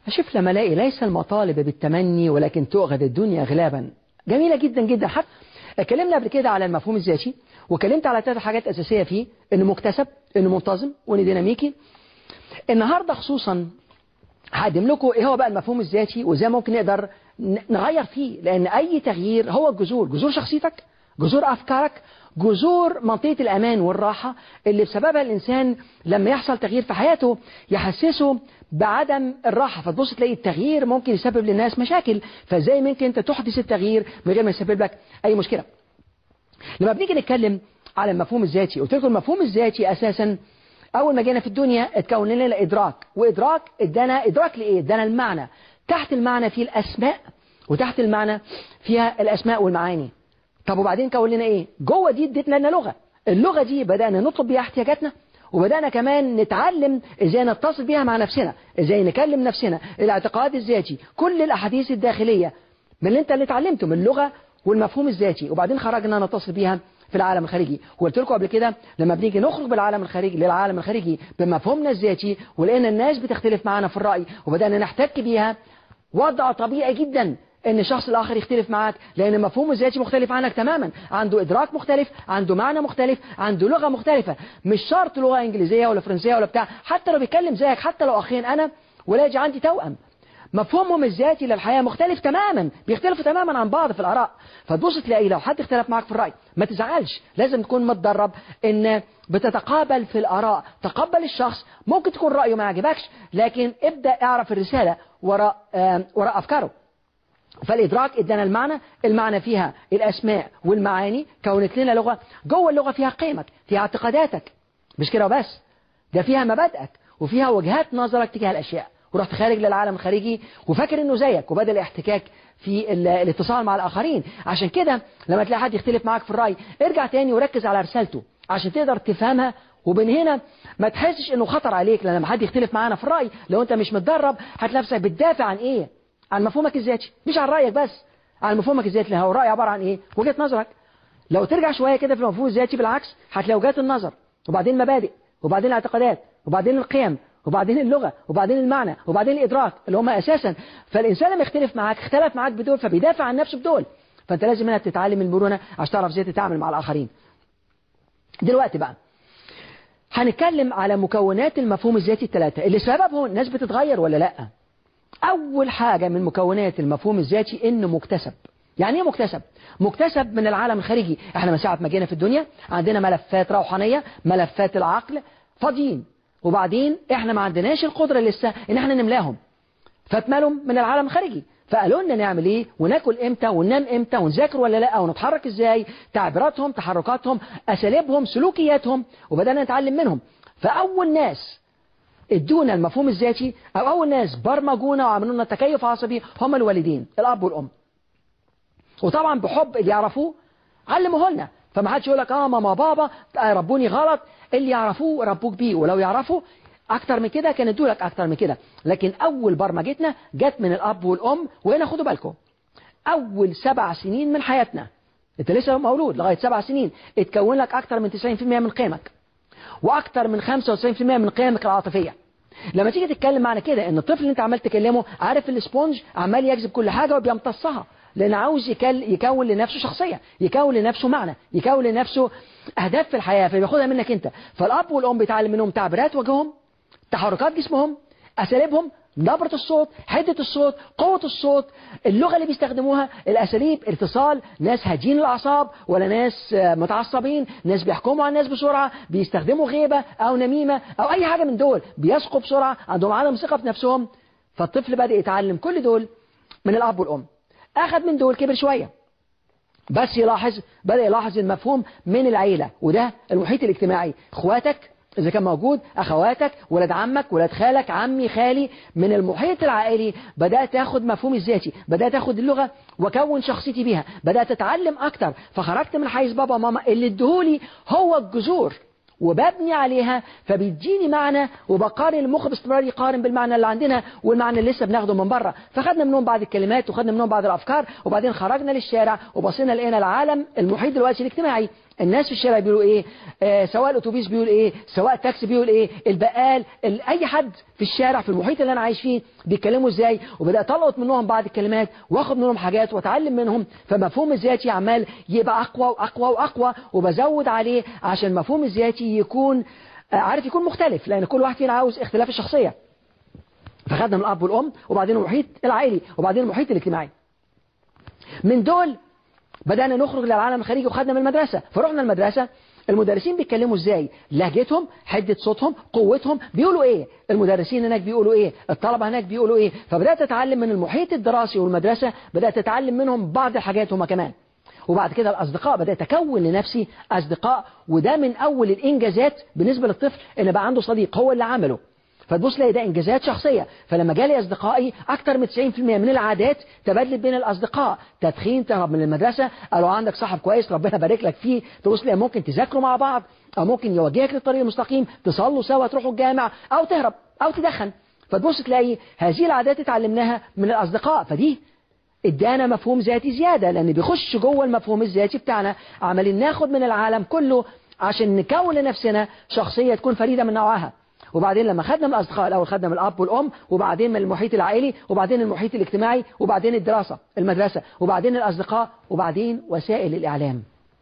أشوف لما الاقي ليس المطالب بالتمني ولكن تؤخذ الدنيا غلابا جميلة جدا جدا حتى اتكلمنا قبل كده على المفهوم الذاتي وكلمت على ثلاث حاجات أساسية فيه إنه مكتسب إنه منتظم وإنه ديناميكي النهاردة خصوصا هقدم لكم إيه هو بقى المفهوم الذاتي وإزاي ممكن نقدر نغير فيه لأن أي تغيير هو الجذور جذور شخصيتك جذور أفكارك جذور منطقة الأمان والراحة اللي بسببها الإنسان لما يحصل تغيير في حياته يحسسه بعدم الراحة فتبص تلاقي التغيير ممكن يسبب للناس مشاكل فازاي ممكن انت تحدث التغيير من غير ما يسبب لك أي مشكلة لما بنيجي نتكلم على المفهوم الذاتي قلت لكم المفهوم الذاتي أساسا أول ما جينا في الدنيا اتكون لنا الإدراك وإدراك ادانا إدراك لإيه؟ ادانا المعنى تحت المعنى في الأسماء وتحت المعنى فيها الأسماء والمعاني طب وبعدين كون لنا إيه؟ جوه دي اديتنا لنا لغة اللغة دي بدأنا نطلب بيها احتياجاتنا وبدأنا كمان نتعلم ازاي نتصل بيها مع نفسنا ازاي نكلم نفسنا الاعتقاد الذاتي كل الاحاديث الداخلية من اللي انت اللي اتعلمته من اللغة والمفهوم الذاتي وبعدين خرجنا نتصل بيها في العالم الخارجي وقلت لكم قبل كده لما بنيجي نخرج بالعالم الخارجي للعالم الخارجي بمفهومنا الذاتي ولقينا الناس بتختلف معانا في الرأي وبدأنا نحتك بيها وضع طبيعي جدا ان الشخص الاخر يختلف معاك لان مفهومه الذاتي مختلف عنك تماما عنده ادراك مختلف عنده معنى مختلف عنده لغة مختلفة مش شرط لغة انجليزية ولا فرنسية ولا بتاع حتى لو بيتكلم زيك حتى لو اخين انا ولا يجي عندي توأم مفهومهم الذاتي للحياة مختلف تماما بيختلفوا تماما عن بعض في الآراء فتبص تلاقي لو حد اختلف معك في الرأي ما تزعلش لازم تكون متدرب ان بتتقابل في الآراء تقبل الشخص ممكن تكون رأيه ما عجبكش لكن ابدأ اعرف الرسالة وراء, وراء أفكاره فالإدراك ادانا المعنى المعنى فيها الأسماء والمعاني كونت لنا لغة جوه اللغة فيها قيمك فيها اعتقاداتك مش كده وبس ده فيها مبادئك وفيها وجهات نظرك تجاه الأشياء ورحت خارج للعالم الخارجي وفاكر انه زيك وبدأ الاحتكاك في الاتصال مع الآخرين عشان كده لما تلاقي حد يختلف معاك في الرأي ارجع تاني وركز على رسالته عشان تقدر تفهمها وبين هنا ما تحسش انه خطر عليك لان لما حد يختلف معانا في الرأي لو انت مش متدرب هتلاقي نفسك بتدافع عن ايه عن مفهومك الذاتي مش عن رأيك بس عن مفهومك الذاتي هو الرأي عبارة عن ايه وجهة نظرك لو ترجع شوية كده في المفهوم الذاتي بالعكس هتلاقي وجهات النظر وبعدين المبادئ وبعدين الاعتقادات وبعدين القيم وبعدين اللغة وبعدين المعنى وبعدين الإدراك اللي هم أساسا فالإنسان لما يختلف معاك اختلف معاك بدول فبيدافع عن نفسه بدول فأنت لازم هنا تتعلم المرونة عشان تعرف ازاي تتعامل مع الآخرين دلوقتي بقى هنتكلم على مكونات المفهوم الذاتي الثلاثة اللي سببهم الناس بتتغير ولا لا أول حاجة من مكونات المفهوم الذاتي إنه مكتسب يعني ايه مكتسب مكتسب من العالم الخارجي احنا من ساعة ما جينا في الدنيا عندنا ملفات روحانية ملفات العقل فاضيين وبعدين احنا ما عندناش القدرة لسه ان احنا نملاهم فاتمالهم من العالم الخارجي فقالوا لنا نعمل ايه وناكل امتى وننام امتى ونذاكر ولا لا ونتحرك ازاي تعبيراتهم تحركاتهم اساليبهم سلوكياتهم وبدأنا نتعلم منهم فاول ناس ادونا المفهوم الذاتي او اول ناس برمجونا وعملوا لنا تكيف عصبي هم الوالدين الاب والام وطبعا بحب اللي يعرفوه علموه لنا فما حدش يقول لك اه ماما بابا ربوني غلط اللي يعرفوه ربوك بيه ولو يعرفوا اكتر من كده كان ادولك اكتر من كده لكن اول برمجتنا جت من الاب والام وهنا خدوا بالكم اول سبع سنين من حياتنا انت لسه مولود لغاية سبع سنين اتكون لك اكتر من 90% من قيمك واكتر من 95% من قيمك العاطفية لما تيجي تتكلم معنا كده ان الطفل اللي انت عمال تكلمه عارف الاسبونج عمال يجذب كل حاجة وبيمتصها لأن عاوز يكون لنفسه شخصية يكون لنفسه معنى يكون لنفسه أهداف في الحياة فبياخدها منك أنت فالأب والأم بيتعلم منهم تعبيرات وجههم تحركات جسمهم أساليبهم نبرة الصوت حدة الصوت قوة الصوت اللغة اللي بيستخدموها الأساليب اتصال ناس هادين الأعصاب ولا ناس متعصبين ناس بيحكموا على الناس بسرعة بيستخدموا غيبة أو نميمة أو أي حاجة من دول بيسقوا بسرعة عندهم عدم ثقة في نفسهم فالطفل بدأ يتعلم كل دول من الأب والأم أخذ من دول كبر شوية بس يلاحظ بدأ يلاحظ المفهوم من العيلة وده المحيط الاجتماعي اخواتك إذا كان موجود أخواتك ولاد عمك ولاد خالك عمي خالي من المحيط العائلي بدأت أخذ مفهومي الذاتي بدأت أخذ اللغة وكون شخصيتي بيها بدأت أتعلم أكتر فخرجت من حيز بابا وماما اللي ادهولي هو الجذور وببني عليها فبيديني معنى وبقارن المخ باستمرار يقارن بالمعنى اللي عندنا والمعنى اللي لسه بناخده من بره فخدنا منهم بعض الكلمات وخدنا منهم بعض الافكار وبعدين خرجنا للشارع وبصينا لقينا العالم المحيط دلوقتي الاجتماعي الناس في الشارع بيقولوا ايه آه سواء الاتوبيس بيقول ايه سواء التاكسي بيقول ايه البقال ال- اي حد في الشارع في المحيط اللي انا عايش فيه بيتكلموا ازاي وبدات القط منهم بعض الكلمات واخد منهم حاجات واتعلم منهم فمفهوم الذاتي عمال يبقى اقوى واقوى واقوى وبزود عليه عشان المفهوم الذاتي يكون آه، عارف يكون مختلف لان كل واحد فينا عاوز اختلاف الشخصيه فخدنا من الاب والام وبعدين المحيط العائلي وبعدين المحيط الاجتماعي من دول بدأنا نخرج للعالم الخارجي وخدنا من المدرسة فرحنا المدرسة المدرسين بيتكلموا ازاي لهجتهم حدة صوتهم قوتهم بيقولوا ايه المدرسين هناك بيقولوا ايه الطلبة هناك بيقولوا ايه فبدأت اتعلم من المحيط الدراسي والمدرسة بدأت اتعلم منهم بعض الحاجات هما كمان وبعد كده الأصدقاء بدأت أكون لنفسي أصدقاء وده من أول الإنجازات بالنسبة للطفل إن بقى عنده صديق هو اللي عمله فتبص تلاقي ده انجازات شخصيه فلما جالي اصدقائي اكتر من 90% من العادات تبادلت بين الاصدقاء تدخين تهرب من المدرسه قالوا عندك صاحب كويس ربنا يبارك لك فيه تبص تلاقي ممكن تذاكروا مع بعض او ممكن يوجهك للطريق المستقيم تصلوا سوا تروحوا الجامع او تهرب او تدخن فتبص تلاقي هذه العادات اتعلمناها من الاصدقاء فدي ادانا مفهوم ذاتي زيادة لان بيخش جوه المفهوم الذاتي بتاعنا عمالين ناخد من العالم كله عشان نكون لنفسنا شخصية تكون فريدة من نوعها وبعدين لما خدنا من الأصدقاء الأول خدنا من الأب والأم وبعدين من المحيط العائلي وبعدين المحيط الاجتماعي وبعدين الدراسة المدرسة وبعدين الأصدقاء وبعدين وسائل الإعلام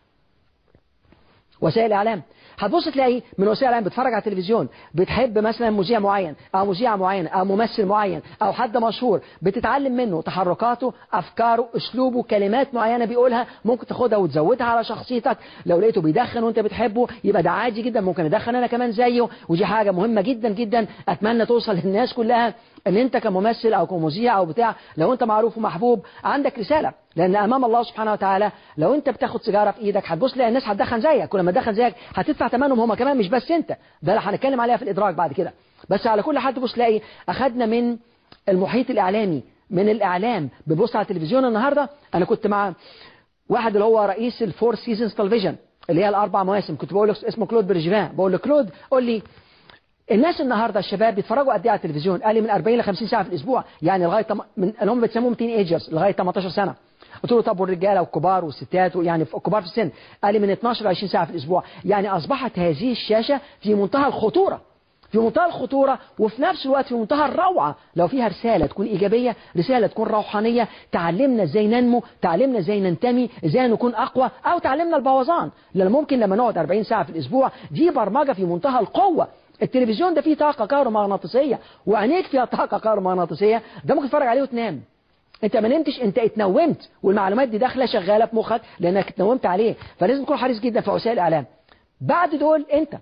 وسائل الإعلام هتبص تلاقي من وسائل الإعلام بتتفرج على التلفزيون بتحب مثلا مذيع معين أو مذيعة معينة أو ممثل معين أو حد مشهور بتتعلم منه تحركاته أفكاره أسلوبه كلمات معينة بيقولها ممكن تاخدها وتزودها على شخصيتك لو لقيته بيدخن وأنت بتحبه يبقى ده عادي جدا ممكن أدخن أنا كمان زيه ودي حاجة مهمة جدا جدا أتمنى توصل للناس كلها ان انت كممثل او كمذيع او بتاع لو انت معروف ومحبوب عندك رسالة لان امام الله سبحانه وتعالى لو انت بتاخد سيجارة في ايدك هتبص تلاقي الناس هتدخن زيك كل ما تدخن زيك هتدفع ثمنهم هم كمان مش بس انت ده اللي هنتكلم عليها في الادراك بعد كده بس على كل حال تبص تلاقي اخدنا من المحيط الاعلامي من الاعلام ببص على التلفزيون النهارده انا كنت مع واحد اللي هو رئيس الفور سيزونز تلفزيون اللي هي الاربع مواسم كنت بقول له اسمه كلود برجفان بقول له كلود قول لي الناس النهارده الشباب بيتفرجوا قد ايه على التلفزيون قال لي من 40 ل 50 ساعه في الاسبوع يعني لغايه تم... من اللي هم بتسموهم تين ايجرز لغايه 18 سنه قلت له طب والرجاله والكبار والستات يعني الكبار في السن قال لي من 12 ل 20 ساعه في الاسبوع يعني اصبحت هذه الشاشه في منتهى الخطوره في منتهى الخطورة وفي نفس الوقت في منتهى الروعة لو فيها رسالة تكون إيجابية رسالة تكون روحانية تعلمنا إزاي ننمو تعلمنا إزاي ننتمي إزاي نكون أقوى أو تعلمنا البوظان لأن ممكن لما نقعد 40 ساعة في الأسبوع دي برمجة في منتهى القوة التلفزيون ده فيه طاقة كهرومغناطيسية وعينيك فيها طاقة كهرومغناطيسية ده ممكن تتفرج عليه وتنام انت ما نمتش انت اتنومت والمعلومات دي داخله شغاله في مخك لانك اتنومت عليه فلازم تكون حريص جدا في وسائل الاعلام بعد دول انت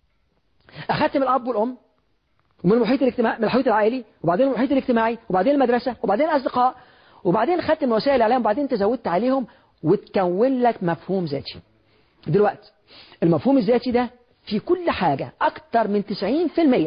اخدت من الاب والام ومن المحيط الاجتماعي من المحيط العائلي وبعدين المحيط الاجتماعي وبعدين المدرسه وبعدين الاصدقاء وبعدين خدت من وسائل الاعلام وبعدين تزودت عليهم وتكون لك مفهوم ذاتي دلوقتي المفهوم الذاتي ده في كل حاجة أكتر من 90%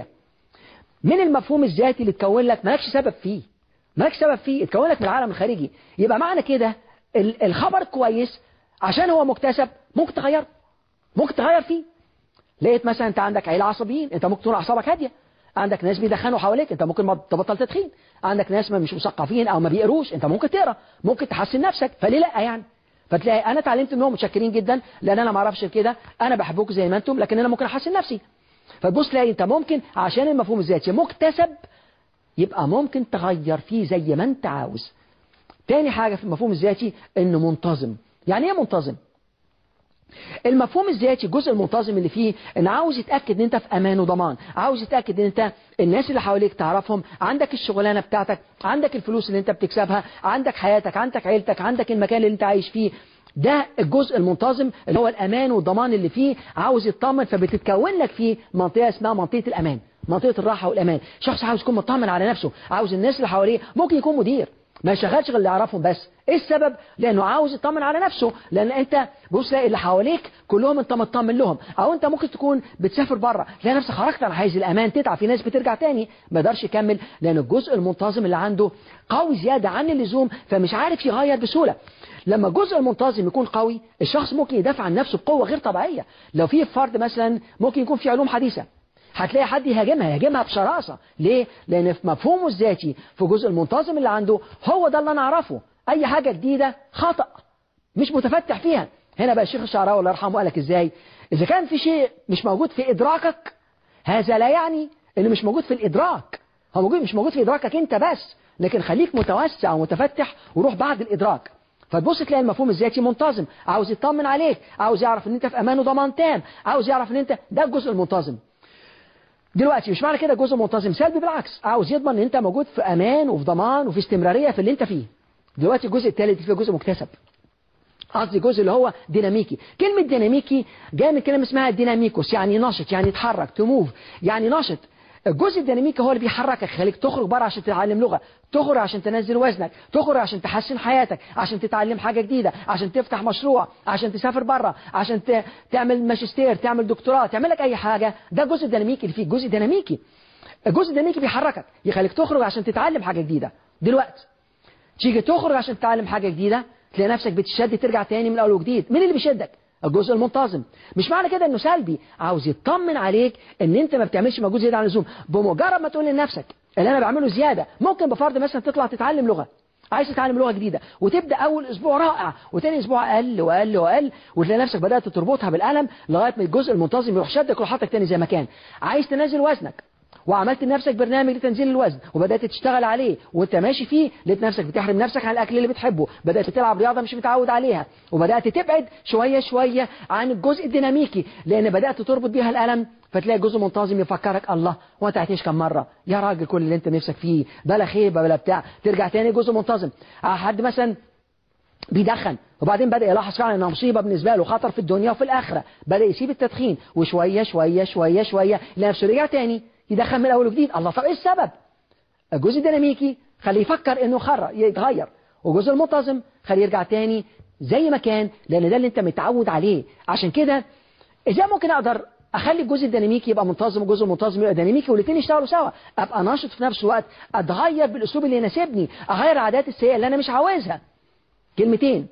من المفهوم الذاتي اللي تكون لك مالكش سبب فيه مالكش سبب فيه اتكون لك من العالم الخارجي يبقى معنى كده الخبر كويس عشان هو مكتسب ممكن تغيره ممكن تغير فيه لقيت مثلا انت عندك عيلة عصبيين انت ممكن تكون اعصابك هاديه عندك ناس بيدخنوا حواليك انت ممكن تبطل تدخين عندك ناس ما مش مثقفين او ما بيقروش انت ممكن تقرا ممكن تحسن نفسك فليه لا يعني فتلاقي انا اتعلمت منهم متشكرين جدا لان انا ما اعرفش كده انا بحبكم زي ما انتم لكن انا ممكن احسن نفسي فتبص تلاقي انت ممكن عشان المفهوم الذاتي مكتسب يبقى ممكن تغير فيه زي ما انت عاوز تاني حاجة في المفهوم الذاتي انه منتظم يعني ايه منتظم المفهوم الذاتي الجزء المنتظم اللي فيه ان عاوز يتاكد ان انت في امان وضمان عاوز يتاكد ان انت الناس اللي حواليك تعرفهم عندك الشغلانه بتاعتك عندك الفلوس اللي انت بتكسبها عندك حياتك عندك عيلتك عندك المكان اللي انت عايش فيه ده الجزء المنتظم اللي هو الامان والضمان اللي فيه عاوز يطمن فبتتكون لك فيه منطقه اسمها منطقه الامان منطقه الراحه والامان شخص عاوز يكون مطمن على نفسه عاوز الناس اللي حواليه ممكن يكون مدير ما يشغلش غير اللي يعرفهم بس ايه السبب لانه عاوز يطمن على نفسه لان انت بص تلاقي اللي حواليك كلهم انت مطمن لهم او انت ممكن تكون بتسافر بره تلاقي نفسك خرجت عن حيز الامان تتعب في ناس بترجع تاني ما يقدرش يكمل لان الجزء المنتظم اللي عنده قوي زياده عن اللزوم فمش عارف يغير بسهوله لما الجزء المنتظم يكون قوي الشخص ممكن يدافع عن نفسه بقوه غير طبيعيه لو في فرد مثلا ممكن يكون في علوم حديثه هتلاقي حد يهاجمها يهاجمها بشراسة ليه؟ لأن في مفهومه الذاتي في الجزء المنتظم اللي عنده هو ده اللي أنا أعرفه أي حاجة جديدة خطأ مش متفتح فيها هنا بقى الشيخ الشعراوي الله يرحمه قال لك ازاي اذا كان في شيء مش موجود في ادراكك هذا لا يعني انه مش موجود في الادراك هو موجود مش موجود في ادراكك انت بس لكن خليك متوسع ومتفتح وروح بعد الادراك فتبص تلاقي المفهوم الذاتي منتظم عاوز يطمن عليك عاوز يعرف ان انت في امان وضمان تام عاوز يعرف ان انت ده الجزء المنتظم دلوقتي مش معنى كده جزء منتظم سلبي بالعكس عاوز يضمن ان انت موجود في امان وفي ضمان وفي استمراريه في اللي انت فيه دلوقتي الجزء الثالث فيه جزء مكتسب قصدي جزء اللي هو ديناميكي كلمة ديناميكي جاية من كلمة اسمها ديناميكوس يعني نشط يعني يتحرك تموف يعني نشط الجزء الديناميكي هو اللي بيحركك يخليك تخرج بره عشان تتعلم لغة تخرج عشان تنزل وزنك تخرج عشان تحسن حياتك عشان تتعلم حاجة جديدة عشان تفتح مشروع عشان تسافر بره عشان ت... تعمل ماجستير تعمل دكتوراه تعمل لك اي حاجة ده الجزء الديناميكي اللي فيه الجزء الديناميكي الجزء الديناميكي بيحركك يخليك تخرج عشان تتعلم حاجة جديدة دلوقتي تيجي تخرج عشان تتعلم حاجة جديدة تلاقي نفسك بتشد ترجع تاني من اول وجديد مين اللي بيشدك الجزء المنتظم مش معنى كده انه سلبي عاوز يطمن عليك ان انت ما بتعملش مجهود زياده عن اللزوم بمجرد ما تقول لنفسك اللي انا بعمله زياده ممكن بفرض مثلا تطلع تتعلم لغه عايز تتعلم لغه جديده وتبدا اول اسبوع رائع وتاني اسبوع اقل واقل واقل وتلاقي نفسك بدات تربطها بالقلم لغايه ما الجزء المنتظم يروح شدك وحطك تاني زي ما كان عايز تنزل وزنك وعملت لنفسك برنامج لتنزيل الوزن وبدأت تشتغل عليه وانت ماشي فيه لقيت نفسك بتحرم نفسك عن الأكل اللي بتحبه بدأت تلعب رياضة مش متعود عليها وبدأت تبعد شوية شوية عن الجزء الديناميكي لأن بدأت تربط بيها الألم فتلاقي جزء منتظم يفكرك الله وانت هتعيش كم مرة يا راجل كل اللي انت نفسك فيه بلا خيبة بلا بتاع ترجع تاني جزء منتظم حد مثلا بيدخن وبعدين بدأ يلاحظ فعلا انها مصيبة بالنسبة له خطر في الدنيا وفي الآخرة بدأ يسيب التدخين وشوية شوية شوية شوية لنفسه رجع تاني يدخل من الاول وجديد الله طب ايه السبب الجزء الديناميكي خليه يفكر انه خر يتغير والجزء المنتظم خليه يرجع تاني زي ما كان لان ده اللي انت متعود عليه عشان كده ازاي ممكن اقدر اخلي الجزء الديناميكي يبقى منتظم والجزء المنتظم يبقى ديناميكي والاثنين يشتغلوا سوا ابقى ناشط في نفس الوقت اتغير بالاسلوب اللي يناسبني اغير العادات السيئه اللي انا مش عاوزها كلمتين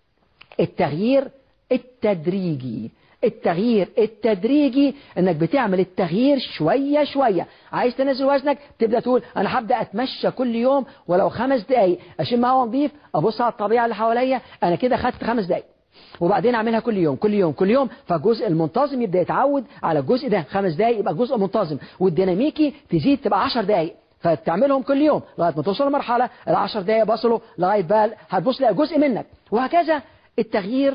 التغيير التدريجي التغيير التدريجي انك بتعمل التغيير شوية شوية عايز تنزل وزنك تبدأ تقول انا هبدأ اتمشى كل يوم ولو خمس دقايق اشم هوا نظيف ابص على الطبيعة اللي حواليا انا كده خدت خمس دقايق وبعدين اعملها كل يوم كل يوم كل يوم فالجزء المنتظم يبدأ يتعود على الجزء ده خمس دقايق يبقى جزء منتظم والديناميكي تزيد تبقى 10 دقايق فتعملهم كل يوم لغاية ما توصل لمرحلة ال10 دقايق بصلوا لغاية بقى هتبص لها جزء منك وهكذا التغيير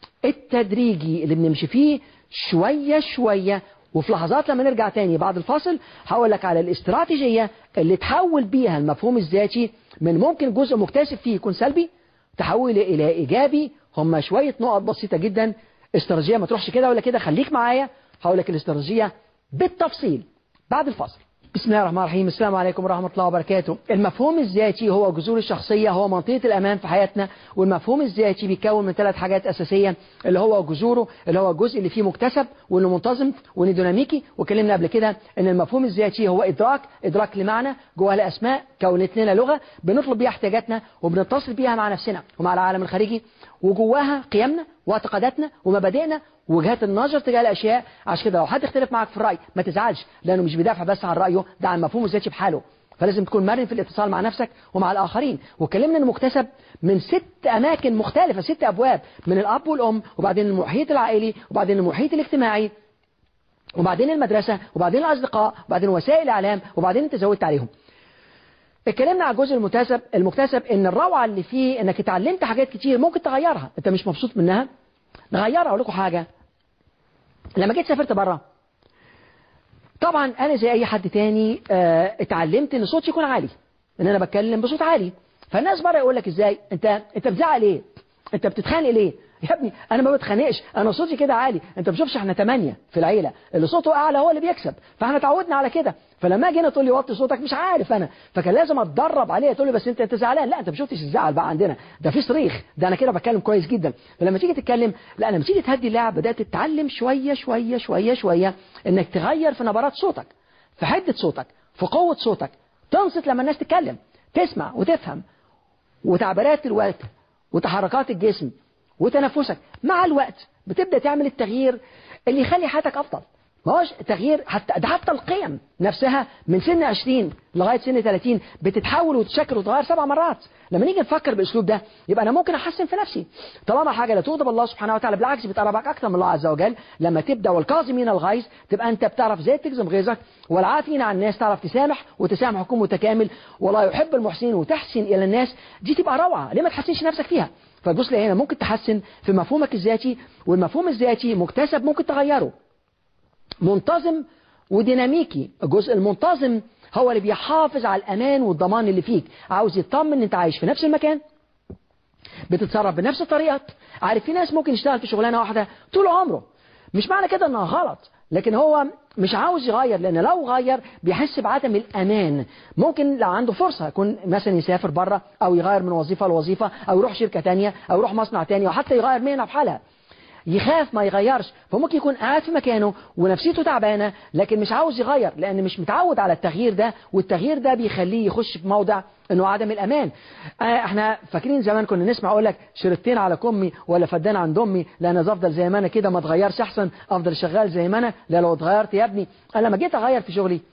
التدريجي اللي بنمشي فيه شوية شوية وفي لحظات لما نرجع تاني بعد الفاصل هقول لك على الاستراتيجية اللي تحول بيها المفهوم الذاتي من ممكن جزء مكتسب فيه يكون سلبي تحول إلى إيجابي هم شوية نقط بسيطة جدا استراتيجية ما تروحش كده ولا كده خليك معايا هقول لك الاستراتيجية بالتفصيل بعد الفاصل بسم الله الرحمن الرحيم السلام عليكم ورحمة الله وبركاته المفهوم الذاتي هو جذور الشخصية هو منطقة الأمان في حياتنا والمفهوم الذاتي بيتكون من ثلاث حاجات أساسية اللي هو جذوره اللي هو الجزء اللي فيه مكتسب واللي منتظم واللي ديناميكي وكلمنا قبل كده ان المفهوم الذاتي هو إدراك إدراك لمعنى جواها الأسماء كونت لنا لغة بنطلب بيها احتياجاتنا وبنتصل بيها مع نفسنا ومع العالم الخارجي وجواها قيمنا واعتقاداتنا ومبادئنا وجهات النظر تجاه الأشياء عشان كده لو حد اختلف معك في الرأي ما تزعلش لأنه مش بيدافع بس عن رأيه ده عن مفهومه الذاتي بحاله فلازم تكون مرن في الاتصال مع نفسك ومع الآخرين وكلمنا انه مكتسب من ست أماكن مختلفة ست أبواب من الأب والأم وبعدين المحيط العائلي وبعدين المحيط الاجتماعي وبعدين المدرسة وبعدين الأصدقاء وبعدين وسائل الإعلام وبعدين انت زودت عليهم اتكلمنا على الجزء المكتسب المكتسب ان الروعة اللي فيه انك اتعلمت حاجات كتير ممكن تغيرها انت مش مبسوط منها نغيرها اقول لكم حاجة لما جيت سافرت بره طبعا انا زي اي حد تاني اه اتعلمت ان صوتي يكون عالي ان انا بتكلم بصوت عالي فالناس بره يقول لك ازاي انت انت بتزعل ايه انت بتتخانق ليه يا ابني انا ما بتخانقش انا صوتي كده عالي انت ما بتشوفش احنا ثمانية في العيلة اللي صوته اعلى هو اللي بيكسب فاحنا اتعودنا على كده فلما اجي هنا تقول لي وطي صوتك مش عارف انا فكان لازم اتدرب عليه تقول لي بس انت انت زعلان لا انت ما شفتش الزعل بقى عندنا ده في صريخ ده انا كده بتكلم كويس جدا فلما تيجي تتكلم لا لما تيجي تهدي اللعب بدات تتعلم شويه شويه شويه شويه انك تغير في نبرات صوتك في حده صوتك في قوه صوتك تنصت لما الناس تتكلم تسمع وتفهم وتعبيرات الوقت وتحركات الجسم وتنفسك مع الوقت بتبدأ تعمل التغيير اللي يخلي حياتك أفضل ما هوش تغيير حتى ده حتى القيم نفسها من سن 20 لغايه سن 30 بتتحول وتتشكل وتتغير سبع مرات لما نيجي نفكر بالاسلوب ده يبقى انا ممكن احسن في نفسي طالما حاجه لا تغضب الله سبحانه وتعالى بالعكس بتقربك اكثر من الله عز وجل لما تبدا والكاظمين الغيظ تبقى انت بتعرف ازاي تجزم غيظك والعافين عن الناس تعرف تسامح وتسامح حكم متكامل والله يحب المحسنين وتحسن الى الناس دي تبقى روعه ليه ما تحسنش نفسك فيها فتبص لي هنا ممكن تحسن في مفهومك الذاتي والمفهوم الذاتي مكتسب ممكن تغيره منتظم وديناميكي الجزء المنتظم هو اللي بيحافظ على الأمان والضمان اللي فيك عاوز يطمن ان انت عايش في نفس المكان بتتصرف بنفس الطريقة عارف في ناس ممكن يشتغل في شغلانة واحدة طول عمره مش معنى كده انها غلط لكن هو مش عاوز يغير لان لو غير بيحس بعدم الامان ممكن لو عنده فرصة يكون مثلا يسافر بره او يغير من وظيفة لوظيفة او يروح شركة تانية او يروح مصنع تاني او حتى يغير مهنة في حالها يخاف ما يغيرش فممكن يكون قاعد في مكانه ونفسيته تعبانة لكن مش عاوز يغير لأن مش متعود على التغيير ده والتغيير ده بيخليه يخش في موضع انه عدم الامان آه احنا فاكرين زمان كنا نسمع اقول لك شرطين على كمي ولا فدان عند امي لا انا افضل زي ما انا كده ما اتغيرش احسن افضل شغال زي ما انا لا لو اتغيرت يا ابني انا لما جيت اغير في شغلي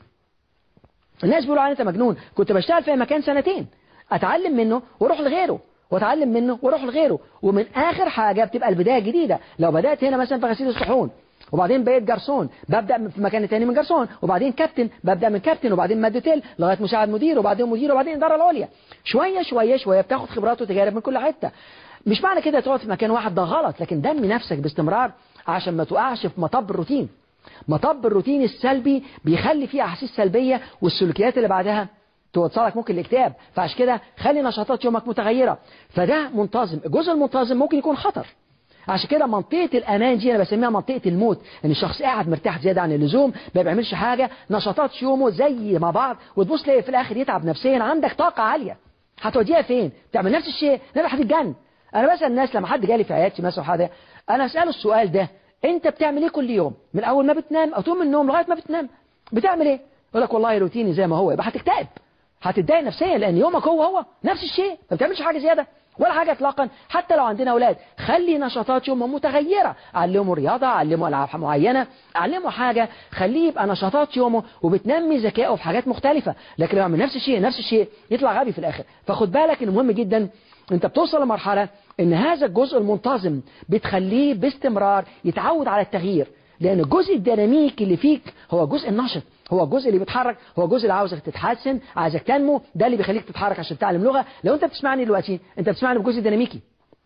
الناس بيقولوا علي انت مجنون كنت بشتغل في مكان سنتين اتعلم منه واروح لغيره واتعلم منه واروح لغيره ومن اخر حاجة بتبقى البداية جديدة لو بدأت هنا مثلا في غسيل الصحون وبعدين بقيت جرسون ببدأ في مكان تاني من جرسون وبعدين كابتن ببدأ من كابتن وبعدين مادوتيل لغاية مساعد مدير وبعدين مدير وبعدين الإدارة العليا شوية شوية شوية بتاخد خبرات وتجارب من كل حتة مش معنى كده تقعد في مكان واحد ده غلط لكن دمي نفسك باستمرار عشان ما تقعش في مطب الروتين مطب الروتين السلبي بيخلي فيه أحاسيس سلبية والسلوكيات اللي بعدها توصلك ممكن الاكتئاب فعشان كده خلي نشاطات يومك متغيرة فده منتظم الجزء المنتظم ممكن يكون خطر عشان كده منطقة الأمان دي أنا بسميها منطقة الموت إن الشخص قاعد مرتاح زيادة عن اللزوم ما بيعملش حاجة نشاطات يومه زي ما بعض وتبص تلاقي في الآخر يتعب نفسيا عندك طاقة عالية هتوديها فين؟ تعمل نفس الشيء لا هتتجن أنا بسأل الناس لما حد جالي في عيادتي مثلا حاجة أنا أسأله السؤال ده أنت بتعمل إيه كل يوم؟ من أول ما بتنام أو تقوم من النوم لغاية ما بتنام بتعمل إيه؟ يقول لك والله روتيني زي ما هو يبقى هتكتئب هتتضايق نفسيا لان يومك هو هو نفس الشيء ما بتعملش حاجه زياده ولا حاجه اطلاقا حتى لو عندنا اولاد خلي نشاطات يومهم متغيره علموا رياضه علموا العاب معينه علموا حاجه خليه يبقى نشاطات يومه وبتنمي ذكائه في حاجات مختلفه لكن لو يعمل نفس الشيء نفس الشيء يطلع غبي في الاخر فخد بالك ان مهم جدا انت بتوصل لمرحله ان هذا الجزء المنتظم بتخليه باستمرار يتعود على التغيير لأن الجزء الديناميكي اللي فيك هو الجزء النشط هو الجزء اللي بيتحرك هو الجزء اللي عاوزك تتحسن عايزك تنمو ده اللي بيخليك تتحرك عشان تتعلم لغة لو انت بتسمعني دلوقتي انت بتسمعني بجزء ديناميكي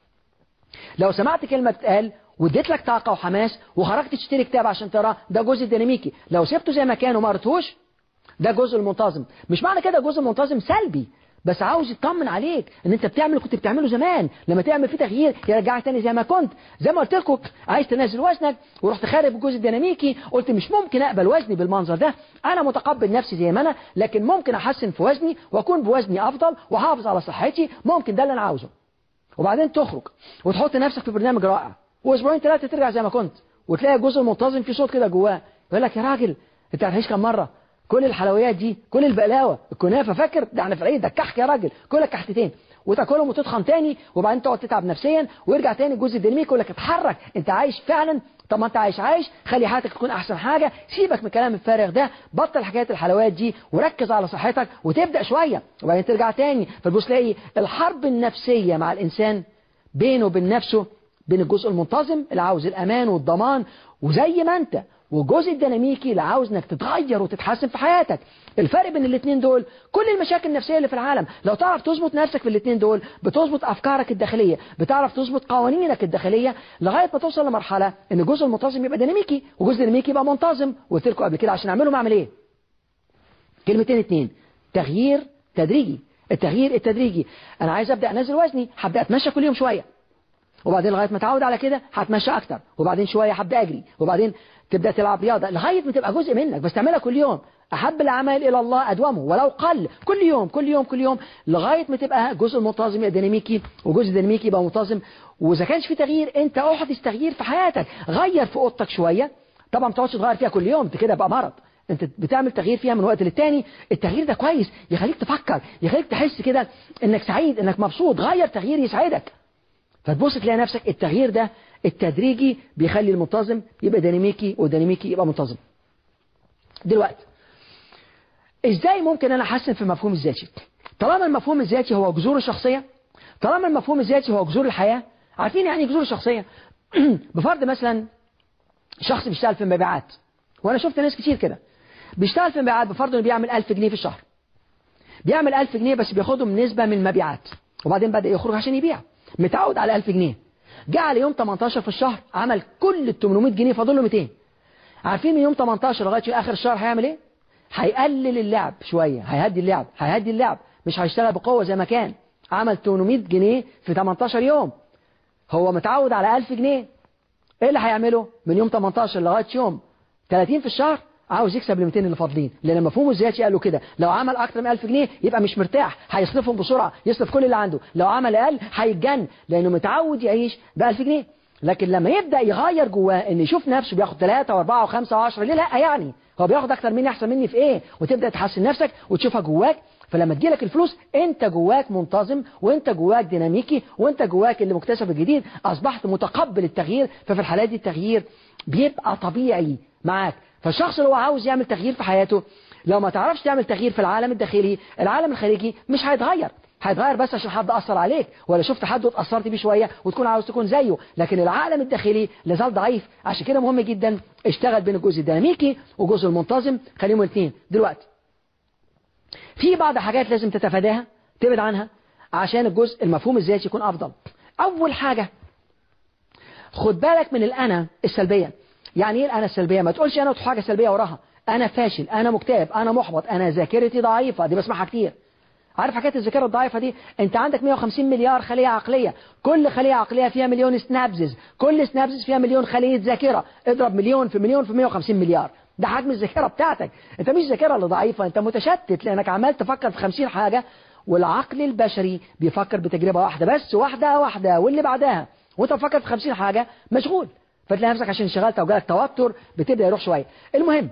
لو سمعت كلمة بتقال واديت لك طاقة وحماس وخرجت تشتري كتاب عشان تقراه ده جزء ديناميكي لو سبته زي ما كان وما قريتهوش ده جزء المنتظم مش معنى كده جزء منتظم سلبي بس عاوز يطمن عليك ان انت بتعمل اللي كنت بتعمله زمان لما تعمل فيه تغيير يرجعك تاني زي ما كنت زي ما قلت لكم عايز تنزل وزنك ورحت خارب الجزء الديناميكي قلت مش ممكن اقبل وزني بالمنظر ده انا متقبل نفسي زي ما انا لكن ممكن احسن في وزني واكون بوزني افضل واحافظ على صحتي ممكن ده اللي انا عاوزه وبعدين تخرج وتحط نفسك في برنامج رائع واسبوعين ثلاثه ترجع زي ما كنت وتلاقي الجزء المنتظم في صوت كده جواه يقول لك يا راجل انت هتعيش كم مره كل الحلويات دي كل البقلاوه الكنافه فاكر ده احنا في العيد ده الكحك يا راجل كلك كحتتين وتاكلهم وتتخن تاني وبعدين تقعد تتعب نفسيا ويرجع تاني الجزء الديناميكي يقول لك اتحرك انت عايش فعلا طب ما انت عايش عايش خلي حياتك تكون احسن حاجه سيبك من الكلام الفارغ ده بطل حكايه الحلويات دي وركز على صحتك وتبدا شويه وبعدين ترجع تاني فتبص تلاقي الحرب النفسيه مع الانسان بينه وبين نفسه بين الجزء المنتظم اللي عاوز الامان والضمان وزي ما انت والجزء الديناميكي اللي عاوز انك تتغير وتتحسن في حياتك الفرق بين الاثنين دول كل المشاكل النفسيه اللي في العالم لو تعرف تظبط نفسك في الاثنين دول بتظبط افكارك الداخليه بتعرف تظبط قوانينك الداخليه لغايه ما توصل لمرحله ان الجزء المنتظم يبقى ديناميكي والجزء الديناميكي يبقى منتظم وقلت لكم قبل كده عشان اعمله بعمل ايه كلمتين اتنين تغيير تدريجي التغيير التدريجي انا عايز ابدا انزل وزني هبدا اتمشى كل يوم شويه وبعدين لغايه ما اتعود على كده هتمشى اكتر وبعدين شويه هبدا اجري وبعدين تبدا تلعب رياضه لغايه ما تبقى جزء منك بس تعملها كل يوم احب الاعمال الى الله ادومه ولو قل كل يوم كل يوم كل يوم لغايه ما تبقى جزء منتظم يبقى ديناميكي وجزء ديناميكي يبقى منتظم واذا كانش في تغيير انت احدث تغيير في حياتك غير في اوضتك شويه طبعا ما تقعدش تغير فيها كل يوم انت كده بقى مرض انت بتعمل تغيير فيها من وقت للتاني التغيير ده كويس يخليك تفكر يخليك تحس كده انك سعيد انك مبسوط غير تغيير يسعدك فتبص تلاقي نفسك التغيير ده التدريجي بيخلي المنتظم يبقى ديناميكي والديناميكي يبقى منتظم دلوقتي ازاي ممكن انا احسن في المفهوم الذاتي طالما المفهوم الذاتي هو جذور الشخصية طالما المفهوم الذاتي هو جذور الحياة عارفين يعني جذور الشخصية بفرض مثلا شخص بيشتغل في المبيعات وانا شفت ناس كتير كده بيشتغل في المبيعات بفرض انه بيعمل 1000 جنيه في الشهر بيعمل 1000 جنيه بس بياخدهم نسبة من المبيعات وبعدين بدأ يخرج عشان يبيع متعود على 1000 جنيه جه على يوم 18 في الشهر عمل كل ال 800 جنيه فاضل له 200 عارفين من يوم 18 لغايه اخر الشهر هيعمل ايه هيقلل اللعب شويه هيهدي اللعب هيهدي اللعب مش هيشتغل بقوه زي ما كان عمل 800 جنيه في 18 يوم هو متعود على 1000 جنيه ايه اللي هيعمله من يوم 18 لغايه يوم 30 في الشهر عاوز يكسب ال 200 اللي فاضلين لان مفهومه الذاتي قال له كده لو عمل اكتر من 1000 جنيه يبقى مش مرتاح هيصرفهم بسرعه يصرف كل اللي عنده لو عمل اقل هيتجن لانه متعود يعيش ب 1000 جنيه لكن لما يبدا يغير جواه ان يشوف نفسه بياخد 3 و4 و5 و10 ليه لا يعني هو بياخد اكتر مني احسن مني في ايه وتبدا تحسن نفسك وتشوفها جواك فلما تجيلك الفلوس انت جواك منتظم وانت جواك ديناميكي وانت جواك اللي مكتسب الجديد اصبحت متقبل التغيير ففي الحالات دي التغيير بيبقى طبيعي معاك فالشخص اللي هو عاوز يعمل تغيير في حياته لو ما تعرفش تعمل تغيير في العالم الداخلي العالم الخارجي مش هيتغير هيتغير بس عشان حد أثر عليك ولا شفت حد واتأثرت بيه شوية وتكون عاوز تكون زيه لكن العالم الداخلي لازال ضعيف عشان كده مهم جدا اشتغل بين الجزء الديناميكي والجزء المنتظم خليهم الاثنين دلوقتي في بعض الحاجات لازم تتفاداها تبعد عنها عشان الجزء المفهوم الذاتي يكون أفضل أول حاجة خد بالك من الأنا السلبية يعني ايه الأنا السلبية ما تقولش أنا حاجة سلبية وراها أنا فاشل أنا مكتئب أنا محبط أنا ذاكرتي ضعيفة دي بسمعها كتير عارف حكايه الذاكره الضعيفه دي انت عندك 150 مليار خليه عقليه كل خليه عقليه فيها مليون سنابزز كل سنابزز فيها مليون خليه ذاكره اضرب مليون في مليون في 150 مليار ده حجم الذاكره بتاعتك انت مش ذاكره اللي ضعيفه انت متشتت لانك عمال تفكر في 50 حاجه والعقل البشري بيفكر بتجربه واحده بس واحده واحده واللي بعدها وانت بتفكر في 50 حاجه مشغول فتلاقي نفسك عشان انشغلت او جالك توتر بتبدا يروح شويه المهم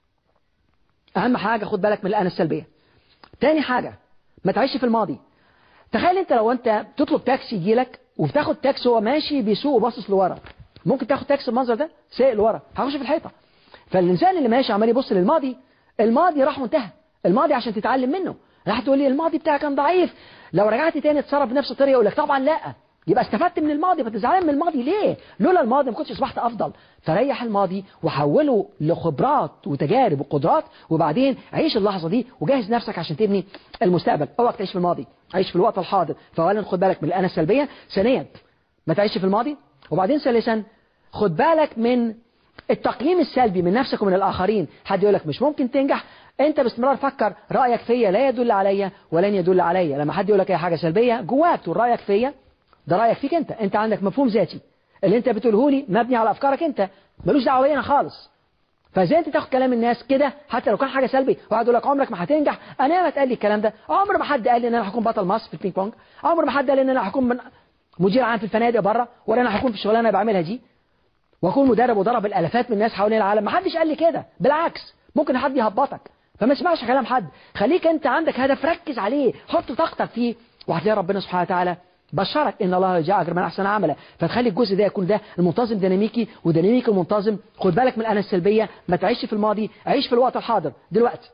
اهم حاجه خد بالك من الانا السلبيه تاني حاجه ما تعيش في الماضي تخيل انت لو انت تطلب تاكسي يجي لك وبتاخد تاكسي وهو ماشي بيسوق وباصص لورا ممكن تاخد تاكسي المنظر ده سايق لورا هخش في الحيطه فالإنسان اللي ماشي عمال يبص للماضي الماضي راح وانتهى الماضي عشان تتعلم منه راح تقول لي الماضي بتاعك كان ضعيف لو رجعت تاني تتصرف بنفس الطريقة يقول لك طبعا لا يبقى استفدت من الماضي فتزعلان من الماضي ليه لولا الماضي ما كنتش اصبحت افضل فريح الماضي وحوله لخبرات وتجارب وقدرات وبعدين عيش اللحظة دي وجهز نفسك عشان تبني المستقبل اوعك تعيش في الماضي عيش في الوقت الحاضر فاولا خد بالك من الانا السلبية ثانيا ما تعيش في الماضي وبعدين ثالثا خد بالك من التقييم السلبي من نفسك ومن الآخرين حد يقول لك مش ممكن تنجح انت باستمرار فكر رأيك فيا لا يدل عليا ولن يدل عليا لما حد يقول لك اي حاجة سلبية جواك تقول رأيك فيا ده رأيك فيك انت انت عندك مفهوم ذاتي اللي انت بتقوله لي مبني على افكارك انت ملوش دعوه بينا خالص فازاي انت تاخد كلام الناس كده حتى لو كان حاجه سلبي واحد يقول لك عمرك ما هتنجح انا ما اتقال لي الكلام ده عمر ما حد قال لي ان انا هكون بطل مصر في البينج بونج عمر ما حد قال لي ان انا هكون من مدير عام في الفنادق بره ولا انا هكون في الشغلانه اللي بعملها دي واكون مدرب وضرب الالافات من الناس حوالين العالم ما حدش قال لي كده بالعكس ممكن حد يهبطك فما اسمعش كلام حد خليك انت عندك هدف ركز عليه حط طاقتك فيه وهتلاقي ربنا سبحانه وتعالى بشرك ان الله يجعل اجر من احسن عملا فتخلي الجزء ده يكون ده المنتظم ديناميكي وديناميكي المنتظم خد بالك من الانا السلبيه ما تعيش في الماضي عيش في الوقت الحاضر دلوقتي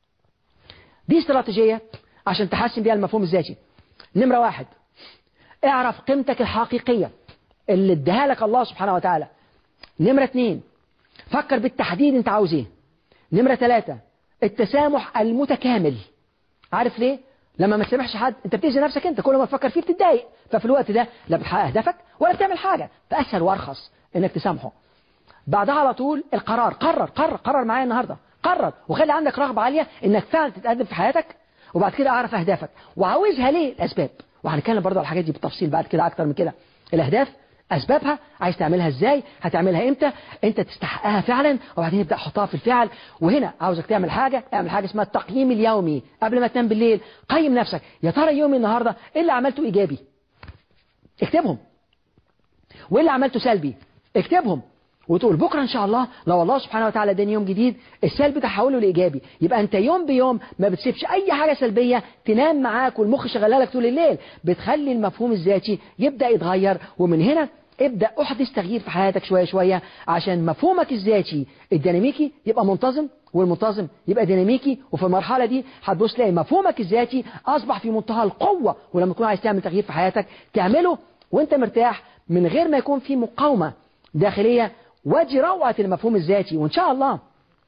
دي استراتيجيه عشان تحسن بيها المفهوم الذاتي نمره واحد اعرف قيمتك الحقيقيه اللي اداها لك الله سبحانه وتعالى نمرة اتنين فكر بالتحديد انت عاوز ايه نمرة ثلاثة التسامح المتكامل عارف ليه لما ما تسامحش حد انت بتأذي نفسك انت كل ما تفكر فيه بتتضايق ففي الوقت ده لا بتحقق هدفك ولا بتعمل حاجة فأسهل وارخص انك تسامحه بعدها على طول القرار قرر قرر قرر معايا النهاردة قرر وخلي عندك رغبة عالية انك فعلا تتقدم في حياتك وبعد كده اعرف اهدافك وعاوزها ليه الاسباب وهنتكلم برضه على الحاجات دي بالتفصيل بعد كده اكتر من كده الاهداف أسبابها عايز تعملها إزاي هتعملها إمتى أنت تستحقها فعلا وبعدين ابدأ حطها في الفعل وهنا عاوزك تعمل حاجة اعمل حاجة اسمها التقييم اليومي قبل ما تنام بالليل قيم نفسك يا ترى يومي النهاردة إيه اللي عملته إيجابي اكتبهم وإيه اللي عملته سلبي اكتبهم وتقول بكرة إن شاء الله لو الله سبحانه وتعالى اداني يوم جديد السلبي تحوله لإيجابي يبقى أنت يوم بيوم ما بتسيبش أي حاجة سلبية تنام معاك والمخ شغالها لك طول الليل بتخلي المفهوم الذاتي يبدأ يتغير ومن هنا ابدأ احدث تغيير في حياتك شوية شوية عشان مفهومك الذاتي الديناميكي يبقى منتظم والمنتظم يبقى ديناميكي وفي المرحلة دي هتبص تلاقي مفهومك الذاتي أصبح في منتهى القوة ولما تكون عايز تعمل تغيير في حياتك تعمله وانت مرتاح من غير ما يكون في مقاومة داخلية وادي روعة المفهوم الذاتي وإن شاء الله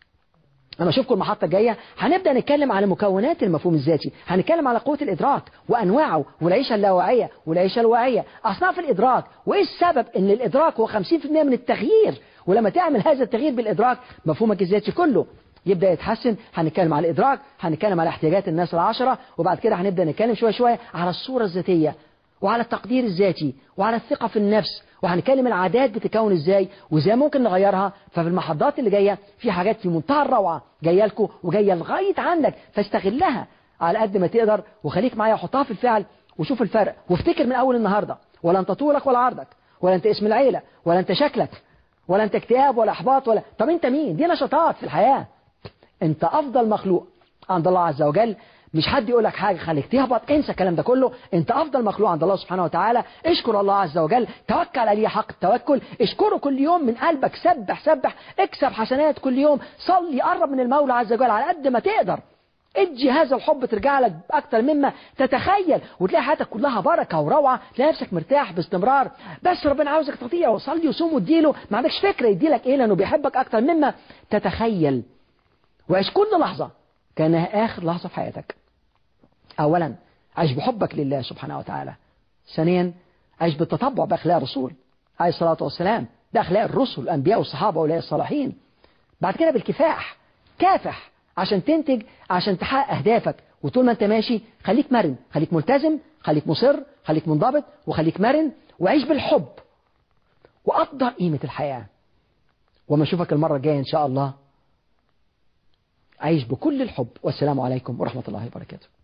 لما اشوفكم المحطة الجاية هنبدأ نتكلم على مكونات المفهوم الذاتي هنتكلم على قوة الإدراك وأنواعه والعيشة اللاواعية والعيشة الواعية أصناف الإدراك وإيه السبب إن الإدراك هو 50% من التغيير ولما تعمل هذا التغيير بالإدراك مفهومك الذاتي كله يبدأ يتحسن هنتكلم على الإدراك هنتكلم على احتياجات الناس العشرة وبعد كده هنبدأ نتكلم شوية شوية على الصورة الذاتية وعلى التقدير الذاتي وعلى الثقة في النفس وهنتكلم العادات بتتكون ازاي وازاي ممكن نغيرها ففي المحاضرات اللي جاية في حاجات في منتهى الروعة جاية لكم وجاية لغاية عندك فاستغلها على قد ما تقدر وخليك معايا وحطها في الفعل وشوف الفرق وافتكر من اول النهاردة ولا انت طولك ولا عرضك ولا انت اسم العيلة ولا انت شكلك ولا انت اكتئاب ولا احباط ولا طب انت مين دي نشاطات في الحياة انت افضل مخلوق عند الله عز وجل مش حد يقول لك حاجة خليك تهبط انسى الكلام ده كله انت افضل مخلوق عند الله سبحانه وتعالى اشكر الله عز وجل توكل عليه حق التوكل اشكره كل يوم من قلبك سبح سبح اكسب حسنات كل يوم صلي قرب من المولى عز وجل على قد ما تقدر ادي هذا الحب ترجع لك اكتر مما تتخيل وتلاقي حياتك كلها بركه وروعه تلاقي نفسك مرتاح باستمرار بس ربنا عاوزك تطيع وصلي وصوم واديله ما عندكش فكره يديلك ايه لانه بيحبك اكتر مما تتخيل وعيش كل لحظه كانها اخر لحظه في حياتك أولا عيش بحبك لله سبحانه وتعالى ثانيا عيش بالتطبع بأخلاق الرسول عليه الصلاة والسلام ده أخلاق الرسل الأنبياء والصحابة وأولياء الصالحين بعد كده بالكفاح كافح عشان تنتج عشان تحقق أهدافك وطول ما أنت ماشي خليك مرن خليك ملتزم خليك مصر خليك منضبط وخليك مرن وعيش بالحب وقدر قيمة الحياة وما أشوفك المرة الجاية إن شاء الله عيش بكل الحب والسلام عليكم ورحمة الله وبركاته